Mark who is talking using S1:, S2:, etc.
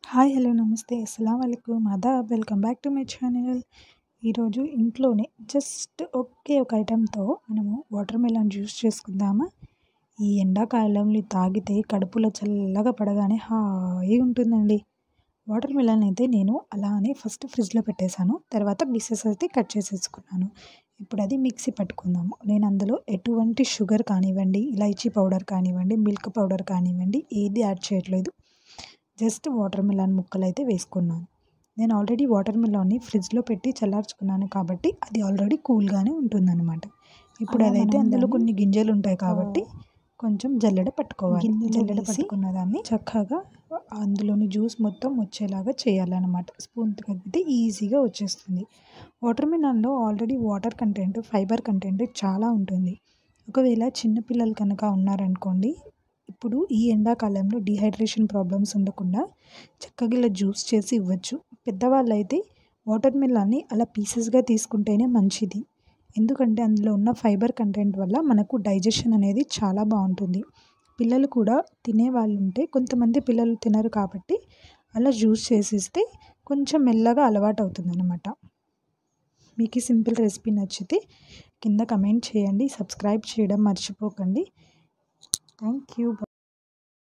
S1: hi hello namaste అస్సలం వాలేకుమ్ ఆదాబ్ welcome back to my channel ఈరోజు ఇంట్లోనే జస్ట్ ఒకే ఒక ఐటెంతో మనము వాటర్ మిలన్ జ్యూస్ చేసుకుందామా ఈ ఎండాకాలంలో తాగితే కడుపులో చల్లగా పడగానే హాయిగా ఉంటుందండి వాటర్ మిలన్ అయితే నేను అలానే ఫస్ట్ ఫ్రిడ్జ్లో పెట్టేశాను తర్వాత పీసెస్ అయితే కట్ చేసేసుకున్నాను ఇప్పుడు అది మిక్సీ పట్టుకుందాము నేను అందులో ఎటువంటి షుగర్ కానివ్వండి ఇలైచీ పౌడర్ కానివ్వండి మిల్క్ పౌడర్ కానివ్వండి ఏది యాడ్ చేయట్లేదు జస్ట్ వాటర్ మిలన్ ముక్కలు అయితే వేసుకున్నాను నేను ఆల్రెడీ వాటర్ మిలన్ని ఫ్రిడ్జ్లో పెట్టి చల్లార్చుకున్నాను కాబట్టి అది ఆల్రెడీ కూల్గానే ఉంటుందన్నమాట ఇప్పుడు
S2: అలా
S1: అదైతే
S2: మనం
S1: అందులో
S2: దాన్ని,
S1: కొన్ని గింజలు ఉంటాయి కాబట్టి కొంచెం జల్లెడ పట్టుకోవాలి
S2: గిన్నెలో
S1: జల్లెడ
S2: వేసి
S1: పట్టుకున్న దాన్ని చక్కగా అందులోని జ్యూస్ మొత్తం వచ్చేలాగా చేయాలన్నమాట స్పూన్తో కలిపితే ఈజీగా వచ్చేస్తుంది వాటర్ మిలన్లో already water content fiber content చాలా ఉంటుంది ఒకవేళ చిన్నపిల్లలు కనుక ఉన్నారనుకోండి ఇప్పుడు ఈ ఎండాకాలంలో డిహైడ్రేషన్ ప్రాబ్లమ్స్ ఉండకుండా చక్కగా ఇలా జ్యూస్ చేసి ఇవ్వచ్చు పెద్దవాళ్ళు అయితే వాటర్ మిలన్ని అలా పీసెస్గా తీసుకుంటేనే మంచిది ఎందుకంటే అందులో ఉన్న ఫైబర్ కంటెంట్ వల్ల మనకు డైజెషన్ అనేది చాలా బాగుంటుంది పిల్లలు కూడా తినే వాళ్ళు ఉంటే కొంతమంది పిల్లలు తినరు కాబట్టి అలా జ్యూస్ చేసిస్తే కొంచెం మెల్లగా అలవాటు అవుతుంది అనమాట మీకు ఈ సింపుల్ రెసిపీ నచ్చితే కింద కమెంట్ చేయండి సబ్స్క్రైబ్ చేయడం మర్చిపోకండి థ్యాంక్ యూ